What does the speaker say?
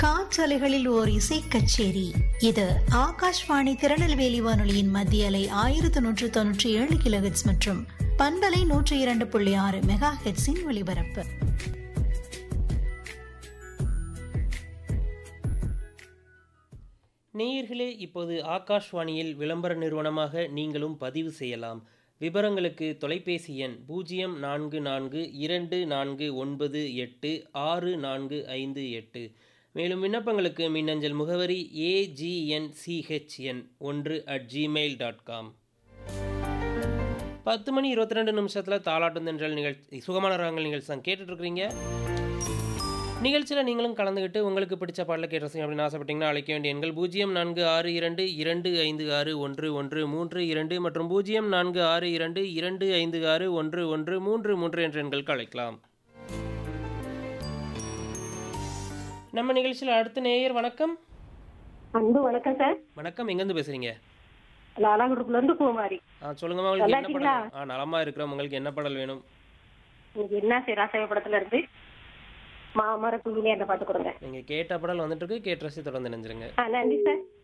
காற்றலைகளில் ஓர் இசை கச்சேரி இது ஆகாஷ்வாணி திருநெல்வேலி வானொலியின் மத்திய அலை ஆயிரத்தி நூற்று தொன்னூற்றி ஏழு கிலோஹெட்ஸ் மற்றும் பண்பலை நூற்றி இரண்டு புள்ளி ஆறு மெகா ஹெட்ஸின் ஒலிபரப்பு நேயர்களே இப்போது ஆகாஷ்வாணியில் விளம்பர நிறுவனமாக நீங்களும் பதிவு செய்யலாம் விவரங்களுக்கு தொலைபேசி எண் பூஜ்ஜியம் நான்கு நான்கு இரண்டு நான்கு ஒன்பது எட்டு ஆறு நான்கு ஐந்து எட்டு மேலும் விண்ணப்பங்களுக்கு மின்னஞ்சல் முகவரி ஏஜிஎன்சிஹெச்என் ஒன்று அட் ஜிமெயில் டாட் காம் பத்து மணி இருபத்தி ரெண்டு நிமிஷத்தில் தாலாட்டும் தென்றல் நிகழ்ச்சி சுகமான ராகங்கள் நிகழ்ச்சி தான் கேட்டுட்ருக்கிறீங்க நிகழ்ச்சியில் நீங்களும் கலந்துக்கிட்டு உங்களுக்கு பிடிச்ச பாடல கேட்டுருங்க அப்படின்னு ஆசைப்பட்டீங்கன்னா அழைக்க வேண்டிய எண்கள் பூஜ்ஜியம் நான்கு ஆறு இரண்டு இரண்டு ஐந்து ஆறு ஒன்று ஒன்று மூன்று இரண்டு மற்றும் பூஜ்ஜியம் நான்கு ஆறு இரண்டு இரண்டு ஐந்து ஆறு ஒன்று ஒன்று மூன்று மூன்று என்ற எண்களுக்கு அழைக்கலாம் நம்ம நிகழ்ச்சியில் அடுத்த நேயர் வணக்கம் அன்பு வணக்கம் சார் வணக்கம் எங்கேருந்து பேசுறீங்க லாலாங்குடுப்புல இருந்து பூமாரி ஆ சொல்லுங்கம்மா உங்களுக்கு என்ன நல்லா படம் ஆ நலமா இருக்கிறோம் உங்களுக்கு என்ன பாடல் வேணும் உங்களுக்கு என்ன சிராசேவ படத்துல இருந்து மாமர தூவிலே அந்த பாட்டு கொடுங்க நீங்கள் கேட்ட பாடல் வந்துட்டு இருக்கு கேட்டு ரசி தொடர்ந்து நினைஞ்சிருங்க ஆ நன்றி சார்